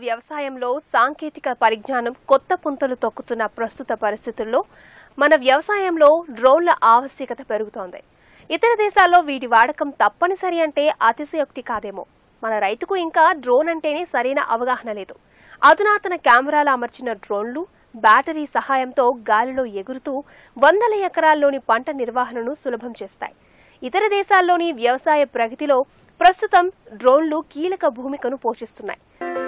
వ్యవసాయంలో సాంకేతిక పరిజ్ఞానం కొత్త పుంతలు తొక్కుతున్న ప్రస్తుత పరిస్థితుల్లో మన వ్యవసాయంలో డ్రోన్ల ఆవశ్యకత పెరుగుతోంది ఇతర దేశాల్లో వీటి వాడకం తప్పనిసరి అంటే అతిశయోక్తి కాదేమో మన రైతుకు ఇంకా డ్రోన్ అంటేనే సరైన అవగాహన లేదు అధునాతన కెమెరాలు అమర్చిన డ్రోన్లు బ్యాటరీ సహాయంతో గాలిలో ఎగురుతూ వందల ఎకరాల్లోని పంట నిర్వహణను సులభం చేస్తాయి ఇతర దేశాల్లోని వ్యవసాయ ప్రగతిలో ప్రస్తుతం డ్రోన్లు కీలక భూమికను పోషిస్తున్నాయి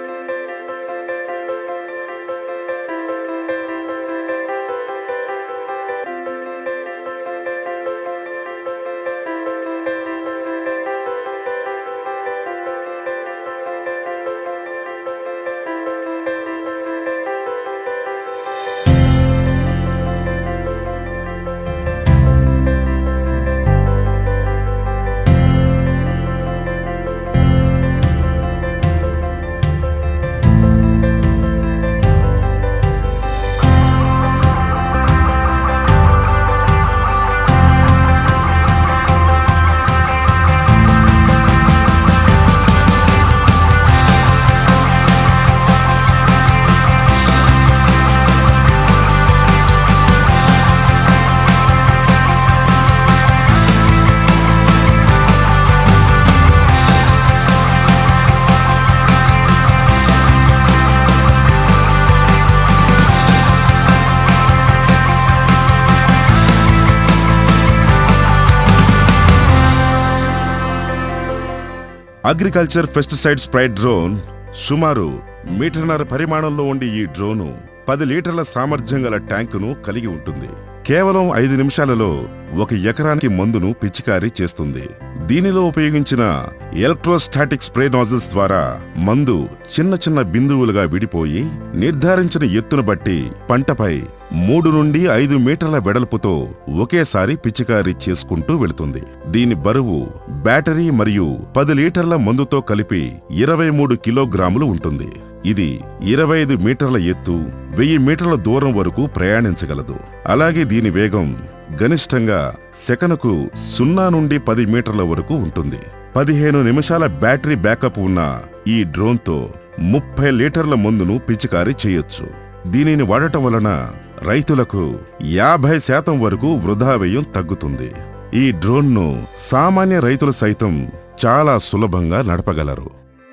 అగ్రికల్చర్ పెస్టిసైడ్ స్ప్రై డ్రోన్ సుమారు మీటర్నర పరిమాణంలో ఉండే ఈ డ్రోను పది లీటర్ల సామర్థ్యం గల ట్యాంకును కలిగి ఉంటుంది కేవలం ఐదు నిమిషాలలో ఒక ఎకరానికి మందును పిచికారీ చేస్తుంది దీనిలో ఉపయోగించిన ఎలక్ట్రోస్టాటిక్ స్ప్రే నాజిల్స్ ద్వారా మందు చిన్న చిన్న బిందువులుగా విడిపోయి నిర్ధారించిన ఎత్తును బట్టి పంటపై మూడు నుండి ఐదు మీటర్ల వెడల్పుతో ఒకేసారి పిచికారీ చేసుకుంటూ వెళుతుంది దీని బరువు బ్యాటరీ మరియు పది లీటర్ల మందుతో కలిపి ఇరవై మూడు కిలోగ్రాములు ఉంటుంది ఇది ఇరవై ఐదు మీటర్ల ఎత్తు వెయ్యి మీటర్ల దూరం వరకు ప్రయాణించగలదు అలాగే దీని వేగం గరిష్టంగా సెకనుకు సున్నా నుండి పది మీటర్ల వరకు ఉంటుంది పదిహేను నిమిషాల బ్యాటరీ బ్యాకప్ ఉన్న ఈ డ్రోన్తో ముప్పై లీటర్ల మందును పిచికారీ చేయొచ్చు దీనిని వాడటం వలన రైతులకు యాభై శాతం వరకు వృధా వ్యయం తగ్గుతుంది ఈ డ్రోన్ను సామాన్య రైతులు సైతం చాలా సులభంగా నడపగలరు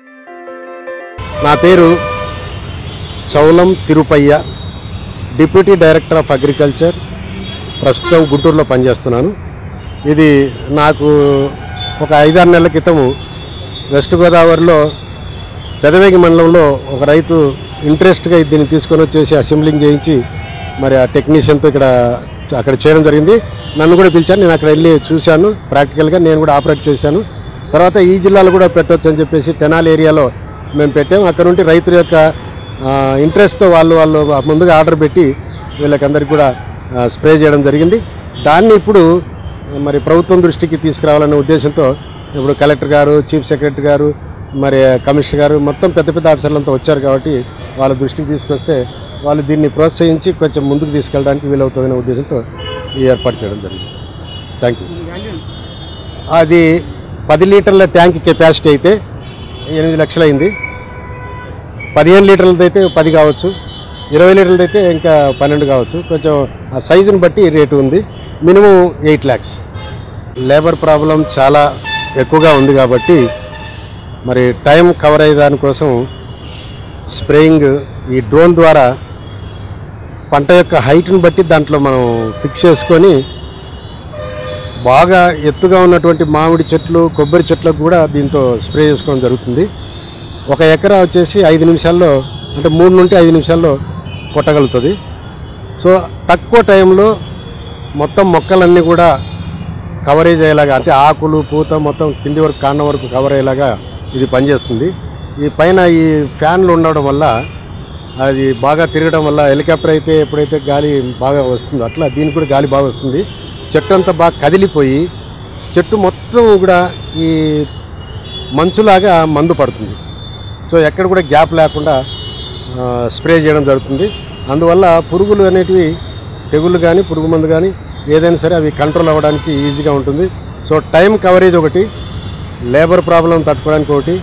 నా పేరు Chowlam Tirupayya deputy director of agriculture ప్రస్తుతం గుంటూరులో పనిచేస్తున్నాను ఇది నాకు ఒక ఐదారు నెలల క్రితము వెస్ట్ గోదావరిలో పెదవేగి మండలంలో ఒక రైతు ఇంట్రెస్ట్గా దీన్ని తీసుకొని వచ్చేసి అసెంబ్లింగ్ చేయించి మరి ఆ టెక్నీషియన్తో ఇక్కడ అక్కడ చేయడం జరిగింది నన్ను కూడా పిలిచాను నేను అక్కడ వెళ్ళి చూశాను ప్రాక్టికల్గా నేను కూడా ఆపరేట్ చేశాను తర్వాత ఈ జిల్లాలో కూడా పెట్టవచ్చు అని చెప్పేసి తెనాలి ఏరియాలో మేము పెట్టాము అక్కడ నుండి రైతుల యొక్క ఆ, ఇంట్రెస్ట్తో వాళ్ళు వాళ్ళు ముందుగా ఆర్డర్ పెట్టి వీళ్ళకందరికీ కూడా ఆ, స్ప్రే చేయడం జరిగింది దాన్ని ఇప్పుడు మరి ప్రభుత్వం దృష్టికి తీసుకురావాలనే ఉద్దేశంతో ఇప్పుడు కలెక్టర్ గారు చీఫ్ సెక్రటరీ గారు మరి కమిషనర్ గారు మొత్తం పెద్ద పెద్ద ఆఫీసర్లంతా వచ్చారు కాబట్టి వాళ్ళ దృష్టికి తీసుకొస్తే వాళ్ళు దీన్ని ప్రోత్సహించి కొంచెం ముందుకు తీసుకెళ్ళడానికి వీలవుతుందనే ఉద్దేశంతో ఈ ఏర్పాటు చేయడం జరిగింది థ్యాంక్ యూ అది పది లీటర్ల ట్యాంక్ కెపాసిటీ అయితే ఎనిమిది లక్షలు అయింది పదిహేను లీటర్లది అయితే పది కావచ్చు ఇరవై లీటర్లది అయితే ఇంకా పన్నెండు కావచ్చు కొంచెం ఆ సైజుని బట్టి రేటు ఉంది minimum eight lakhs labour problem చాలా ఎక్కువగా ఉంది కాబట్టి మరి టైం కవర్ అయ్యే దానికోసం స్ప్రేయింగ్ ఈ డ్రోన్ ద్వారా పంట యొక్క హైట్ని బట్టి దాంట్లో మనం ఫిక్స్ చేసుకొని బాగా ఎత్తుగా ఉన్నటువంటి మామిడి చెట్లు కొబ్బరి చెట్లకు కూడా దీంతో స్ప్రే చేసుకోవడం జరుగుతుంది ఒక ఎకరా వచ్చేసి ఐదు నిమిషాల్లో అంటే మూడు నుండి ఐదు నిమిషాల్లో కొట్టగలుగుతుంది సో తక్కువ టైంలో మొత్తం మొక్కలన్నీ కూడా కవరేజ్ అయ్యేలాగా అంటే ఆకులు పూత మొత్తం కింది వరకు కాండం వరకు కవర్ అయ్యేలాగా ఇది పనిచేస్తుంది ఈ పైన ఈ ఫ్యాన్లు ఉండడం వల్ల అది బాగా తిరగడం వల్ల హెలికాప్టర్ అయితే ఎప్పుడైతే గాలి బాగా వస్తుందో అట్లా దీనికి కూడా గాలి బాగా వస్తుంది చెట్టు అంతా బాగా కదిలిపోయి చెట్టు మొత్తం కూడా ఈ మంచులాగా మందు పడుతుంది సో ఎక్కడ కూడా గ్యాప్ లేకుండా ఆ, స్ప్రే చేయడం జరుగుతుంది అందువల్ల పురుగులు అనేటివి తెగుళ్ళు కానీ పురుగు మందు కానీ ఏదైనా సరే అవి కంట్రోల్ అవ్వడానికి ఈజీగా ఉంటుంది సో టైం కవరేజ్ ఒకటి లేబర్ ప్రాబ్లం తట్టుకోవడానికి ఒకటి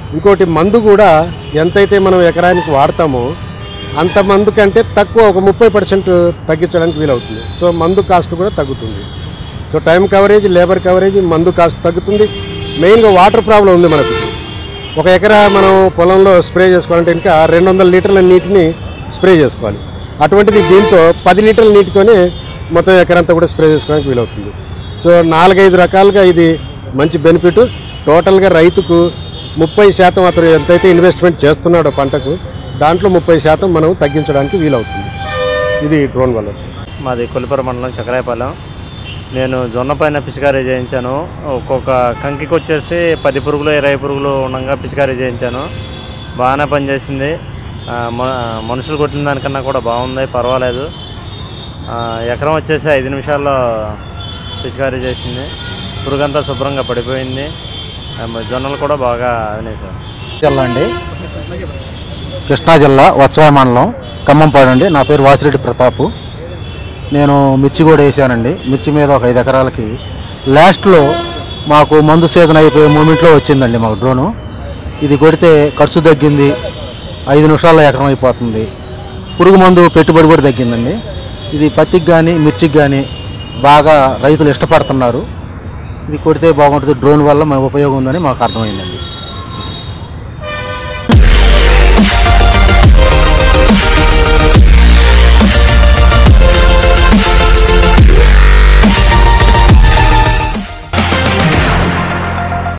ఇంకోటి మందు కూడా ఎంతైతే మనం ఎకరానికి వాడతామో అంత మందు కంటే తక్కువ ఒక ముప్పై పర్సెంట్ తగ్గించడానికి వీలవుతుంది సో మందు కాస్ట్ కూడా తగ్గుతుంది so time coverage labour coverage మందు కాస్ట్ తగ్గుతుంది మెయిన్గా వాటర్ ప్రాబ్లం ఉంది మనకు ఒక ఎకరా మనం పొలంలో స్ప్రే చేసుకోవాలంటే ఇంకా రెండు వందల లీటర్ల నీటిని స్ప్రే చేసుకోవాలి అటువంటిది దీంతో పది లీటర్ల నీటితోనే మొత్తం ఎకరంతా కూడా స్ప్రే చేసుకోవడానికి వీలవుతుంది సో నాలుగైదు రకాలుగా ఇది మంచి బెనిఫిట్ టోటల్గా రైతుకు ముప్పై శాతం అతను ఎంతైతే ఇన్వెస్ట్మెంట్ చేస్తున్నాడో పంటకు దాంట్లో ముప్పై శాతం మనం తగ్గించడానికి వీలవుతుంది ఇది డ్రోన్ వల్ల మాది కొలిపర మండలం చక్రాయపాలెం నేను జొన్న పైన పిచికారీ చేయించాను ఒక్కొక్క కంకికి వచ్చేసి పది పురుగులు ఇరవై పురుగులు ఉండగా పిచికారీ చేయించాను బాగానే పనిచేసింది ఆ, మ- మనుషులు కొట్టిన దానికన్నా కూడా బాగుంది పర్వాలేదు ఆ, ఎకరం వచ్చేసి ఐదు నిమిషాల్లో పిచికారీ చేసింది పురుగంతా శుభ్రంగా పడిపోయింది ఆ, మ- జొన్నలు కూడా బాగా అయినాయి సార్ జిల్లా అండి కృష్ణా జిల్లా వత్సవాయ మండలం ఖమ్మంపాడు అండి నా పేరు వాసిరెడ్డి ప్రతాపు నేను మిర్చి కూడా వేసానండి మిర్చి మీద ఒక ఐదు ఎకరాలకి లాస్ట్లో మాకు మందు సీజన్ అయిపోయే మూమెంట్లో వచ్చిందండి మాకు డ్రోను ఇది కొడితే ఖర్చు తగ్గింది ఐదు నిమిషాల్లో ఎకరం అయిపోతుంది పురుగు మందు పెట్టుబడి కూడా తగ్గిందండి ఇది పత్తికి కానీ మిర్చికి కానీ బాగా రైతులు ఇష్టపడుతున్నారు ఇది కొడితే బాగుంటుంది డ్రోన్ వల్ల మాకు ఉపయోగం ఉందని మాకు అర్థమైందండి